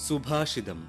സുഭാഷിതം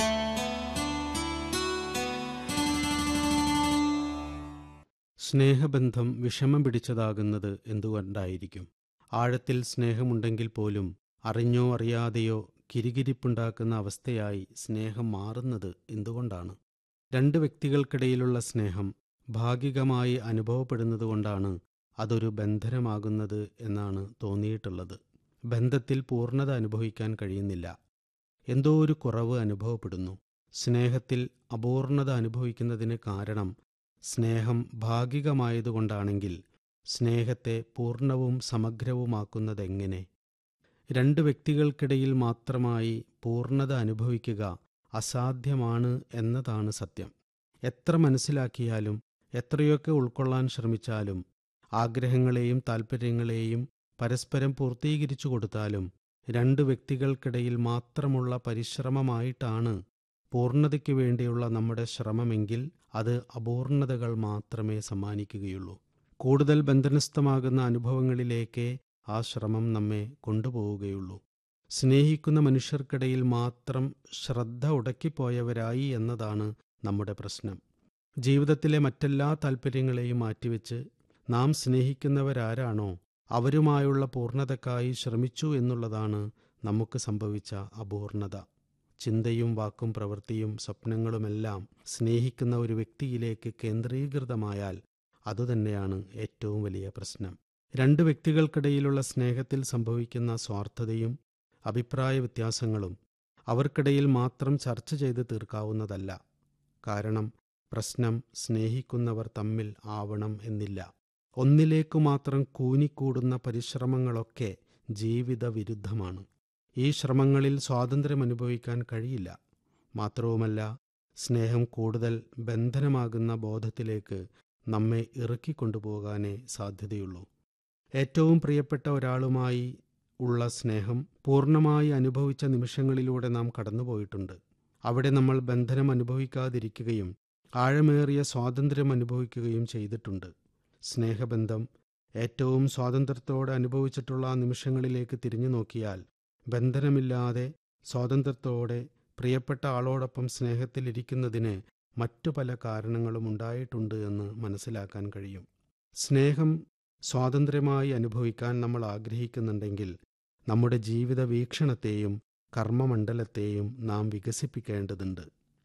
സ്നേഹബന്ധം വിഷമം പിടിച്ചതാകുന്നത് എന്തുകൊണ്ടായിരിക്കും ആഴത്തിൽ സ്നേഹമുണ്ടെങ്കിൽ പോലും അറിഞ്ഞോ അറിയാതെയോ കിരികിരിപ്പുണ്ടാക്കുന്ന അവസ്ഥയായി സ്നേഹം മാറുന്നത് എന്തുകൊണ്ടാണ് രണ്ട് വ്യക്തികൾക്കിടയിലുള്ള സ്നേഹം ഭാഗികമായി അനുഭവപ്പെടുന്നതുകൊണ്ടാണ് അതൊരു ബന്ധനമാകുന്നത് എന്നാണ് തോന്നിയിട്ടുള്ളത് ബന്ധത്തിൽ പൂർണ്ണത അനുഭവിക്കാൻ കഴിയുന്നില്ല എന്തോ ഒരു കുറവ് അനുഭവപ്പെടുന്നു സ്നേഹത്തിൽ അപൂർണത അനുഭവിക്കുന്നതിന് കാരണം സ്നേഹം ഭാഗികമായതുകൊണ്ടാണെങ്കിൽ സ്നേഹത്തെ പൂർണ്ണവും സമഗ്രവുമാക്കുന്നതെങ്ങനെ രണ്ട് വ്യക്തികൾക്കിടയിൽ മാത്രമായി പൂർണ്ണത അനുഭവിക്കുക അസാധ്യമാണ് എന്നതാണ് സത്യം എത്ര മനസ്സിലാക്കിയാലും എത്രയൊക്കെ ഉൾക്കൊള്ളാൻ ശ്രമിച്ചാലും ആഗ്രഹങ്ങളെയും താൽപ്പര്യങ്ങളെയും പരസ്പരം പൂർത്തീകരിച്ചു കൊടുത്താലും രണ്ട് വ്യക്തികൾക്കിടയിൽ മാത്രമുള്ള പരിശ്രമമായിട്ടാണ് പൂർണ്ണതയ്ക്ക് വേണ്ടിയുള്ള നമ്മുടെ ശ്രമമെങ്കിൽ അത് അപൂർണതകൾ മാത്രമേ സമ്മാനിക്കുകയുള്ളൂ കൂടുതൽ ബന്ധനസ്ഥമാകുന്ന അനുഭവങ്ങളിലേക്ക് ആ ശ്രമം നമ്മെ കൊണ്ടുപോവുകയുള്ളൂ സ്നേഹിക്കുന്ന മനുഷ്യർക്കിടയിൽ മാത്രം ശ്രദ്ധ ഉടക്കിപ്പോയവരായി എന്നതാണ് നമ്മുടെ പ്രശ്നം ജീവിതത്തിലെ മറ്റെല്ലാ താൽപ്പര്യങ്ങളെയും മാറ്റിവെച്ച് നാം സ്നേഹിക്കുന്നവരാരാണോ അവരുമായുള്ള പൂർണ്ണതക്കായി ശ്രമിച്ചു എന്നുള്ളതാണ് നമുക്ക് സംഭവിച്ച അപൂർണത ചിന്തയും വാക്കും പ്രവൃത്തിയും സ്വപ്നങ്ങളുമെല്ലാം സ്നേഹിക്കുന്ന ഒരു വ്യക്തിയിലേക്ക് കേന്ദ്രീകൃതമായാൽ അതുതന്നെയാണ് ഏറ്റവും വലിയ പ്രശ്നം രണ്ട് വ്യക്തികൾക്കിടയിലുള്ള സ്നേഹത്തിൽ സംഭവിക്കുന്ന സ്വാർത്ഥതയും അഭിപ്രായ വ്യത്യാസങ്ങളും അവർക്കിടയിൽ മാത്രം ചർച്ച ചെയ്ത് തീർക്കാവുന്നതല്ല കാരണം പ്രശ്നം സ്നേഹിക്കുന്നവർ തമ്മിൽ ആവണം എന്നില്ല ഒന്നിലേക്കു മാത്രം കൂനിക്കൂടുന്ന പരിശ്രമങ്ങളൊക്കെ ജീവിത വിരുദ്ധമാണ് ഈ ശ്രമങ്ങളിൽ സ്വാതന്ത്ര്യം അനുഭവിക്കാൻ കഴിയില്ല മാത്രവുമല്ല സ്നേഹം കൂടുതൽ ബന്ധനമാകുന്ന ബോധത്തിലേക്ക് നമ്മെ ഇറക്കിക്കൊണ്ടുപോകാനേ സാധ്യതയുള്ളൂ ഏറ്റവും പ്രിയപ്പെട്ട ഒരാളുമായി ഉള്ള സ്നേഹം പൂർണ്ണമായി അനുഭവിച്ച നിമിഷങ്ങളിലൂടെ നാം കടന്നുപോയിട്ടുണ്ട് അവിടെ നമ്മൾ ബന്ധനം അനുഭവിക്കാതിരിക്കുകയും ആഴമേറിയ സ്വാതന്ത്ര്യം അനുഭവിക്കുകയും ചെയ്തിട്ടുണ്ട് സ്നേഹബന്ധം ഏറ്റവും സ്വാതന്ത്ര്യത്തോടെ അനുഭവിച്ചിട്ടുള്ള ആ നിമിഷങ്ങളിലേക്ക് തിരിഞ്ഞു നോക്കിയാൽ ബന്ധനമില്ലാതെ സ്വാതന്ത്ര്യത്തോടെ പ്രിയപ്പെട്ട ആളോടൊപ്പം സ്നേഹത്തിലിരിക്കുന്നതിന് മറ്റു പല കാരണങ്ങളും ഉണ്ടായിട്ടുണ്ട് എന്ന് മനസ്സിലാക്കാൻ കഴിയും സ്നേഹം സ്വാതന്ത്ര്യമായി അനുഭവിക്കാൻ നമ്മൾ ആഗ്രഹിക്കുന്നുണ്ടെങ്കിൽ നമ്മുടെ ജീവിത വീക്ഷണത്തെയും കർമ്മമണ്ഡലത്തെയും നാം വികസിപ്പിക്കേണ്ടതുണ്ട്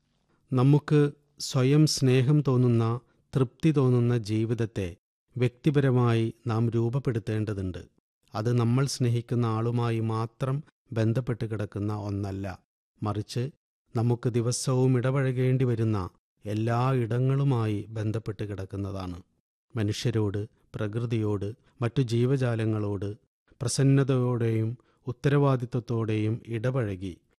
നമുക്ക് സ്വയം സ്നേഹം തോന്നുന്ന തൃപ്തി തോന്നുന്ന ജീവിതത്തെ വ്യക്തിപരമായി നാം രൂപപ്പെടുത്തേണ്ടതുണ്ട് അത് നമ്മൾ സ്നേഹിക്കുന്ന ആളുമായി മാത്രം ബന്ധപ്പെട്ട് കിടക്കുന്ന ഒന്നല്ല മറിച്ച് നമുക്ക് ദിവസവും ഇടപഴകേണ്ടി വരുന്ന എല്ലാ ഇടങ്ങളുമായി ബന്ധപ്പെട്ട് കിടക്കുന്നതാണ് മനുഷ്യരോട് പ്രകൃതിയോട് മറ്റു ജീവജാലങ്ങളോട് പ്രസന്നതയോടെയും ഉത്തരവാദിത്വത്തോടെയും ഇടപഴകി